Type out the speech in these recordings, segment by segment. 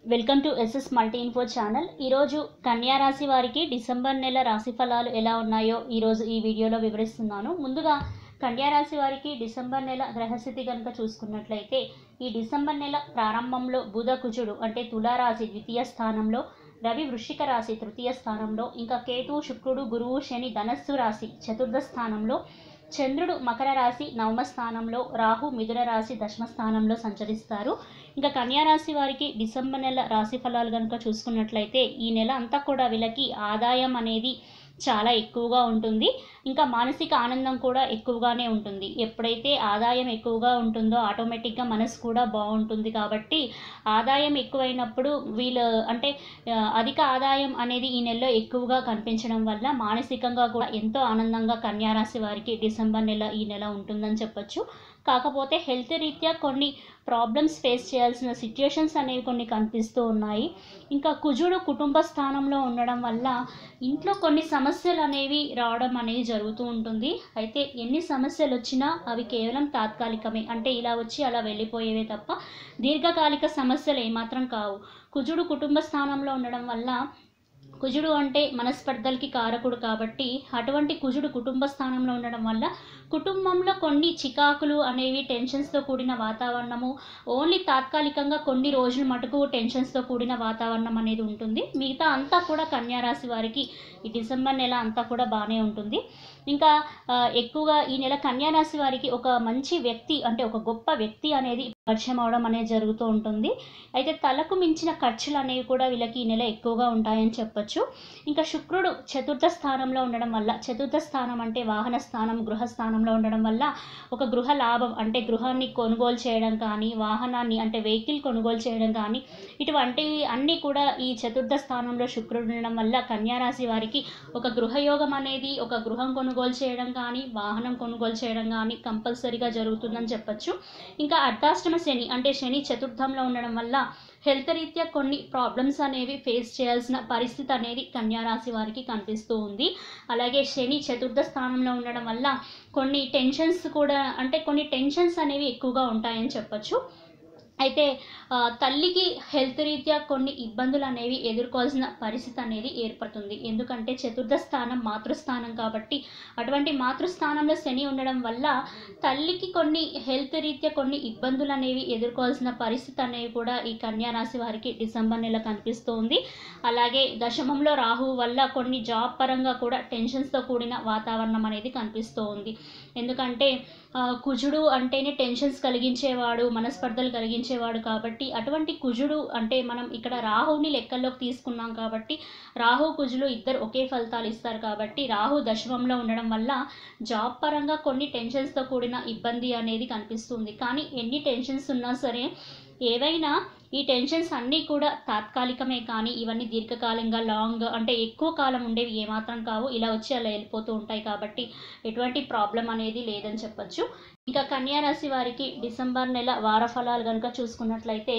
welcome to SS multi info channel ఈరోజు కన్యా రాశి వారికి డిసెంబర్ నెల రాశి ఫలాలు ఎలా ఉన్నాయో ఈరోజు ఈ వీడియోలో వివరిస్తున్నాను ముందుగా కన్యా రాశి వారికి డిసెంబర్ నెల గ్రహస్థితి కనుక చూసుకున్నట్లయితే ఈ డిసెంబర్ నెల ప్రారంభంలో బుధ కుజుడు అంటే తులారాశి ద్వితీయ స్థానంలో రవి వృశ్చిక రాశి తృతీయ స్థానంలో ఇంకా కేతు శుక్రుడు గురువు శని ధనస్సు రాశి చతుర్థ స్థానంలో చంద్రుడు మకర రాశి నవమ స్థానంలో రాహు మిథున రాశి దశమ స్థానంలో సంచరిస్తారు ఇంకా కన్యా రాశి వారికి డిసెంబర్ నెల రాశి ఫలాలు కనుక చూసుకున్నట్లయితే ఈ నెల అంతా కూడా వీళ్ళకి ఆదాయం అనేది చాలా ఎక్కువగా ఉంటుంది ఇంకా మానసిక ఆనందం కూడా ఎక్కువగానే ఉంటుంది ఎప్పుడైతే ఆదాయం ఎక్కువగా ఉంటుందో ఆటోమేటిక్గా మనసు కూడా బాగుంటుంది కాబట్టి ఆదాయం ఎక్కువైనప్పుడు వీళ్ళు అంటే ఆ, అధిక ఆదాయం అనేది ఈ నెలలో ఎక్కువగా కనిపించడం వల్ల మానసికంగా కూడా ఎంతో ఆనందంగా కన్యారాశి వారికి డిసెంబర్ నెల ఈ నెల ఉంటుందని చెప్పొచ్చు కాకపోతే హెల్త్ రీత్యా కొన్ని ప్రాబ్లమ్స్ ఫేస్ చేయాల్సిన సిచ్యుయేషన్స్ అనేవి కొన్ని కనిపిస్తూ ఉన్నాయి ఇంకా కుజుడు కుటుంబ స్థానంలో ఉండడం వల్ల ఇంట్లో కొన్ని సమస్యలు అనేవి రావడం అనేది జరుగుతూ ఉంటుంది అయితే ఎన్ని సమస్యలు వచ్చినా అవి కేవలం తాత్కాలికమే అంటే ఇలా వచ్చి అలా వెళ్ళిపోయేవే తప్ప దీర్ఘకాలిక సమస్యలు ఏమాత్రం కావు కుజుడు కుటుంబ స్థానంలో ఉండడం వల్ల కుజుడు అంటే మనస్పర్ధలకి కారకుడు కాబట్టి అటువంటి కుజుడు కుటుంబ స్థానంలో ఉండడం వల్ల కుటుంబంలో కొన్ని చికాకులు అనేవి టెన్షన్స్తో కూడిన వాతావరణము ఓన్లీ తాత్కాలికంగా కొన్ని రోజుల మటుకు టెన్షన్స్తో కూడిన వాతావరణం అనేది ఉంటుంది మిగతా అంతా కూడా కన్యారాశి వారికి ఈ డిసెంబర్ నెల అంతా కూడా బాగానే ఉంటుంది ఇంకా ఆ, ఎక్కువగా ఈ నెల కన్యారాశి వారికి ఒక మంచి వ్యక్తి అంటే ఒక గొప్ప వ్యక్తి అనేది పరిచయం అవడం అనేది జరుగుతూ ఉంటుంది అయితే తలకు మించిన ఖర్చులు అనేవి కూడా వీళ్ళకి ఈ నెల ఎక్కువగా ఉంటాయని చెప్పొచ్చు ఇంకా శుక్రుడు చతుర్థ స్థానంలో ఉండడం వల్ల చతుర్థ స్థానం అంటే వాహన స్థానం గృహ స్థానంలో ఉండడం వల్ల ఒక గృహ లాభం అంటే గృహాన్ని కొనుగోలు చేయడం కానీ వాహనాన్ని అంటే వెహికల్ కొనుగోలు చేయడం కానీ ఇటువంటివి అన్నీ కూడా ఈ చతుర్థ స్థానంలో శుక్రుడు ఉండడం వల్ల కన్యారాశి వారికి ఒక గృహయోగం అనేది ఒక గృహం కొనుగోలు చేయడం కానీ వాహనం కొనుగోలు చేయడం కానీ కంపల్సరీగా జరుగుతుందని చెప్పొచ్చు ఇంకా అర్ధాష్టమ శని అంటే శని చతుర్థంలో ఉండడం వల్ల హెల్త్ రీత్యా కొన్ని ప్రాబ్లమ్స్ అనేవి ఫేస్ చేయాల్సిన పరిస్థితి అనేది కన్యారాశి వారికి కనిపిస్తూ ఉంది అలాగే శని చతుర్థ స్థానంలో ఉండడం వల్ల కొన్ని టెన్షన్స్ కూడా అంటే కొన్ని టెన్షన్స్ అనేవి ఎక్కువగా ఉంటాయని చెప్పొచ్చు అయితే ఆ, తల్లికి హెల్త్ రీత్యా కొన్ని ఇబ్బందులు అనేవి ఎదుర్కోవాల్సిన పరిస్థితి అనేది ఏర్పడుతుంది ఎందుకంటే చతుర్థ స్థానం మాతృస్థానం కాబట్టి అటువంటి మాతృస్థానంలో శని ఉండడం వల్ల తల్లికి కొన్ని హెల్త్ రీత్యా కొన్ని ఇబ్బందులు అనేవి ఎదుర్కోవాల్సిన పరిస్థితి అనేవి కూడా ఈ కన్యా రాశి వారికి డిసెంబర్ నెల కనిపిస్తూ ఉంది అలాగే దశమంలో రాహు వల్ల కొన్ని జాబ్ పరంగా కూడా టెన్షన్స్తో కూడిన వాతావరణం అనేది కనిపిస్తూ ఉంది ఎందుకంటే ఆ, కుజుడు అంటేనే టెన్షన్స్ కలిగించేవాడు మనస్పర్ధలు కలిగించేవాడు కాబట్టి అటువంటి కుజుడు అంటే మనం ఇక్కడ రాహుని లెక్కల్లోకి తీసుకున్నాం కాబట్టి రాహు కుజులు ఇద్దరు ఒకే ఫలితాలు ఇస్తారు కాబట్టి రాహు దశమంలో ఉండడం వల్ల జాబ్ పరంగా కొన్ని టెన్షన్స్తో కూడిన ఇబ్బంది అనేది కనిపిస్తుంది కానీ ఎన్ని టెన్షన్స్ ఉన్నా సరే ఏవైనా ఈ టెన్షన్స్ అన్నీ కూడా తాత్కాలికమే కానీ ఇవన్నీ దీర్ఘకాలంగా లాంగ్ అంటే ఎక్కువ కాలం ఉండేవి ఏమాత్రం కావు ఇలా వచ్చి అలా వెళ్ళిపోతూ ఉంటాయి కాబట్టి ఎటువంటి ప్రాబ్లం అనేది లేదని చెప్పొచ్చు ఇంకా కన్యా రాశి వారికి డిసెంబర్ నెల వార ఫలాలు కనుక చూసుకున్నట్లయితే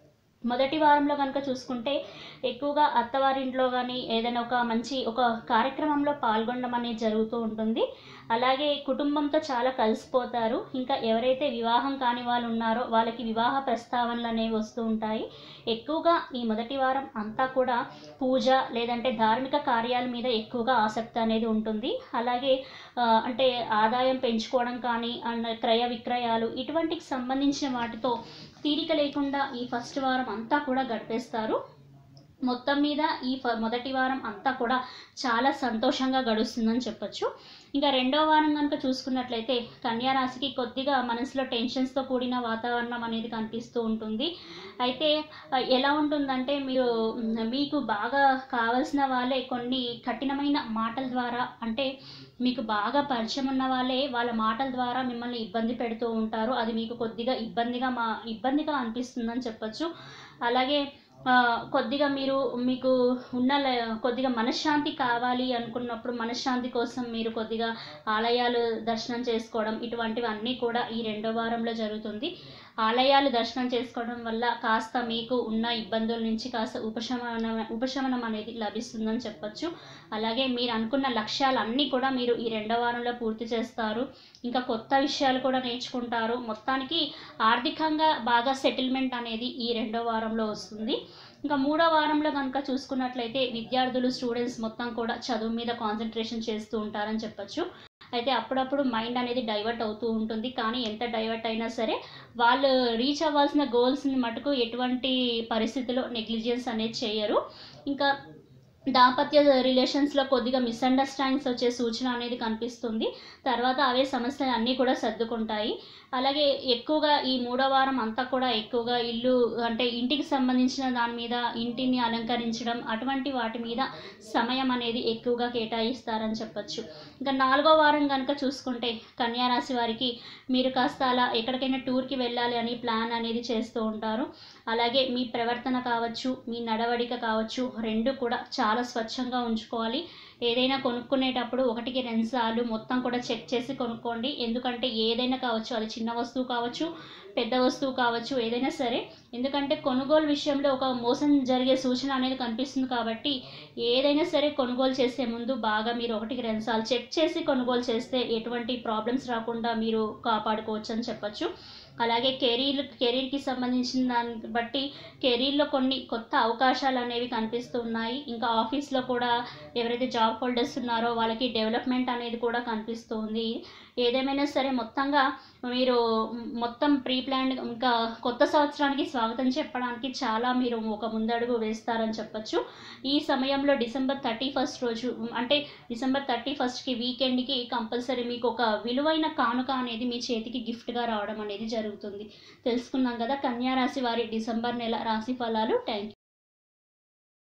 మొదటి వారంలో కనుక చూసుకుంటే ఎక్కువగా అత్తవారింట్లో కానీ ఏదైనా ఒక మంచి ఒక కార్యక్రమంలో పాల్గొనడం అనేది జరుగుతూ ఉంటుంది అలాగే కుటుంబంతో చాలా కలిసిపోతారు ఇంకా ఎవరైతే వివాహం కాని వాళ్ళు ఉన్నారో వాళ్ళకి వివాహ ప్రస్తావనలు అనేవి వస్తూ ఉంటాయి ఎక్కువగా ఈ మొదటి వారం అంతా కూడా పూజ లేదంటే ధార్మిక కార్యాల మీద ఎక్కువగా ఆసక్తి అనేది ఉంటుంది అలాగే ఆ, అంటే ఆదాయం పెంచుకోవడం కానీ అండ్ క్రయ విక్రయాలు ఇటువంటికి సంబంధించిన వాటితో తీరిక లేకుండా ఈ ఫస్ట్ వారం అంతా కూడా గడిపేస్తారు మొత్తం మీద ఈ ఫ మొదటి వారం అంతా కూడా చాలా సంతోషంగా గడుస్తుందని చెప్పొచ్చు ఇంకా రెండో వారం కనుక చూసుకున్నట్లయితే కన్యా రాశికి కొద్దిగా మనసులో టెన్షన్స్తో కూడిన వాతావరణం అనేది కనిపిస్తూ ఉంటుంది అయితే ఆ, ఎలా ఉంటుందంటే మీరు మ్, మీకు బాగా కావలసిన వాళ్ళే కొన్ని కఠినమైన మాటల ద్వారా అంటే మీకు బాగా పరిచయం ఉన్న వాళ్ళే వాళ్ళ మాటల ద్వారా మిమ్మల్ని ఇబ్బంది పెడుతూ ఉంటారు అది మీకు కొద్దిగా ఇబ్బందిగా మా ఇబ్బందిగా అనిపిస్తుందని చెప్పొచ్చు అలాగే ఆ, కొద్దిగా మీరు మీకు ఉన్న లే- కొద్దిగా మనశ్శాంతి కావాలి అనుకున్నప్పుడు మనశ్శాంతి కోసం మీరు కొద్దిగా ఆలయాలు దర్శనం చేసుకోవడం ఇటువంటివి అన్నీ కూడా ఈ రెండో వారంలో జరుగుతుంది ఆలయాలు దర్శనం చేసుకోవడం వల్ల కాస్త మీకు ఉన్న ఇబ్బందుల నుంచి కాస్త ఉపశమనం ఉపశమనం అనేది లభిస్తుందని చెప్పొచ్చు అలాగే మీరు అనుకున్న లక్ష్యాలు అన్నీ కూడా మీరు ఈ రెండో వారంలో పూర్తి చేస్తారు ఇంకా కొత్త విషయాలు కూడా నేర్చుకుంటారు మొత్తానికి ఆర్థికంగా బాగా సెటిల్మెంట్ అనేది ఈ రెండో వారంలో వస్తుంది ఇంకా మూడో వారంలో కనుక చూసుకున్నట్లయితే విద్యార్థులు స్టూడెంట్స్ మొత్తం కూడా చదువు మీద కాన్సన్ట్రేషన్ చేస్తూ ఉంటారని చెప్పొచ్చు అయితే అప్పుడప్పుడు మైండ్ అనేది డైవర్ట్ అవుతూ ఉంటుంది కానీ ఎంత డైవర్ట్ అయినా సరే వాళ్ళు రీచ్ అవ్వాల్సిన గోల్స్ని మటుకు ఎటువంటి పరిస్థితిలో నెగ్లిజెన్స్ అనేది చేయరు ఇంకా దాంపత్య రిలేషన్స్లో కొద్దిగా మిస్అండర్స్టాండింగ్స్ వచ్చే సూచన అనేది కనిపిస్తుంది తర్వాత అవే సమస్యలు అన్నీ కూడా సర్దుకుంటాయి అలాగే ఎక్కువగా ఈ మూడో వారం అంతా కూడా ఎక్కువగా ఇల్లు అంటే ఇంటికి సంబంధించిన దాని మీద ఇంటిని అలంకరించడం అటువంటి వాటి మీద సమయం అనేది ఎక్కువగా కేటాయిస్తారని చెప్పొచ్చు ఇంకా నాలుగో వారం కనుక చూసుకుంటే కన్యారాశి వారికి మీరు కాస్త అలా ఎక్కడికైనా టూర్కి వెళ్ళాలి అని ప్లాన్ అనేది చేస్తూ ఉంటారు అలాగే మీ ప్రవర్తన కావచ్చు మీ నడవడిక కావచ్చు రెండు కూడా చాలా స్వచ్ఛంగా ఉంచుకోవాలి ఏదైనా కొనుక్కునేటప్పుడు ఒకటికి రెండు సార్లు మొత్తం కూడా చెక్ చేసి కొనుక్కోండి ఎందుకంటే ఏదైనా కావచ్చు అది చిన్న వస్తువు కావచ్చు పెద్ద వస్తువు కావచ్చు ఏదైనా సరే ఎందుకంటే కొనుగోలు విషయంలో ఒక మోసం జరిగే సూచన అనేది కనిపిస్తుంది కాబట్టి ఏదైనా సరే కొనుగోలు చేసే ముందు బాగా మీరు ఒకటికి రెండు సార్లు చెక్ చేసి కొనుగోలు చేస్తే ఎటువంటి ప్రాబ్లమ్స్ రాకుండా మీరు కాపాడుకోవచ్చు అని చెప్పొచ్చు అలాగే కెరీర్ కెరీర్కి సంబంధించిన దాన్ని బట్టి కెరీర్లో కొన్ని కొత్త అవకాశాలు అనేవి కనిపిస్తున్నాయి ఇంకా ఆఫీస్లో కూడా ఎవరైతే జాబ్ హోల్డర్స్ ఉన్నారో వాళ్ళకి డెవలప్మెంట్ అనేది కూడా కనిపిస్తుంది ఏదేమైనా సరే మొత్తంగా మీరు మొత్తం ప్రీ ప్లాన్ ఇంకా కొత్త సంవత్సరానికి స్వాగతం చెప్పడానికి చాలా మీరు ఒక ముందడుగు వేస్తారని చెప్పొచ్చు ఈ సమయంలో డిసెంబర్ థర్టీ ఫస్ట్ రోజు అంటే డిసెంబర్ థర్టీ ఫస్ట్కి వీకెండ్కి కంపల్సరీ మీకు ఒక విలువైన కానుక అనేది మీ చేతికి గిఫ్ట్గా రావడం అనేది జరుగుతుంది తెలుసుకున్నాం కదా కన్యా రాశి వారి డిసెంబర్ నెల రాశి ఫలాలు థ్యాంక్